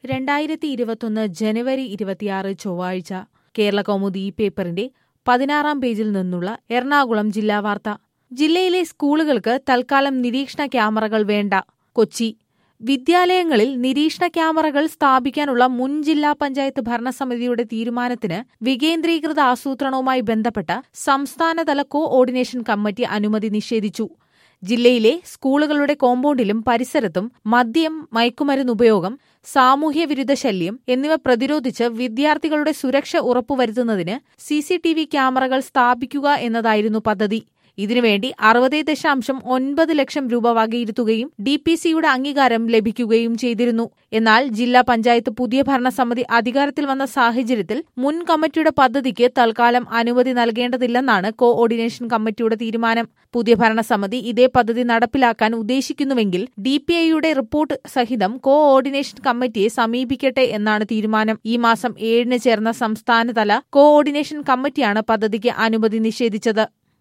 രണ്ടായിരത്തി ഇരുപത്തൊന്ന് ജനുവരി ഇരുപത്തിയാറ് ചൊവ്വാഴ്ച കേരള കൗമുദി ഈ പേപ്പറിന്റെ പതിനാറാം പേജിൽ നിന്നുള്ള എറണാകുളം ജില്ലാ വാർത്ത ജില്ലയിലെ സ്കൂളുകൾക്ക് തൽക്കാലം നിരീക്ഷണ ക്യാമറകൾ വേണ്ട കൊച്ചി വിദ്യാലയങ്ങളിൽ നിരീക്ഷണ ക്യാമറകൾ സ്ഥാപിക്കാനുള്ള മുൻ ജില്ലാ പഞ്ചായത്ത് ഭരണസമിതിയുടെ തീരുമാനത്തിന് വികേന്ദ്രീകൃത ആസൂത്രണവുമായി ബന്ധപ്പെട്ട സംസ്ഥാനതല കോ ഓർഡിനേഷൻ കമ്മിറ്റി അനുമതി നിഷേധിച്ചു ജില്ലയിലെ സ്കൂളുകളുടെ കോമ്പൗണ്ടിലും പരിസരത്തും മദ്യം മയക്കുമരുന്ന് ഉപയോഗം സാമൂഹ്യവിരുദ്ധ ശല്യം എന്നിവ പ്രതിരോധിച്ച് വിദ്യാർത്ഥികളുടെ സുരക്ഷ ഉറപ്പുവരുത്തുന്നതിന് സിസിടിവി ക്യാമറകൾ സ്ഥാപിക്കുക എന്നതായിരുന്നു പദ്ധതി ഇതിനുവേണ്ടി അറുപത് ദശാംശം ഒൻപത് ലക്ഷം രൂപ വകയിരുത്തുകയും ഡി പി സിയുടെ അംഗീകാരം ലഭിക്കുകയും ചെയ്തിരുന്നു എന്നാൽ ജില്ലാ പഞ്ചായത്ത് പുതിയ ഭരണസമിതി അധികാരത്തിൽ വന്ന സാഹചര്യത്തിൽ മുൻ കമ്മിറ്റിയുടെ പദ്ധതിക്ക് തൽക്കാലം അനുമതി നൽകേണ്ടതില്ലെന്നാണ് കോ ഓർഡിനേഷൻ കമ്മിറ്റിയുടെ തീരുമാനം പുതിയ ഭരണസമിതി ഇതേ പദ്ധതി നടപ്പിലാക്കാൻ ഉദ്ദേശിക്കുന്നുവെങ്കിൽ ഡി പി ഐയുടെ റിപ്പോർട്ട് സഹിതം കോ ഓർഡിനേഷൻ കമ്മിറ്റിയെ സമീപിക്കട്ടെ എന്നാണ് തീരുമാനം ഈ മാസം ഏഴിന് ചേർന്ന സംസ്ഥാനതല കോ ഓർഡിനേഷൻ കമ്മിറ്റിയാണ് പദ്ധതിക്ക് അനുമതി നിഷേധിച്ചത്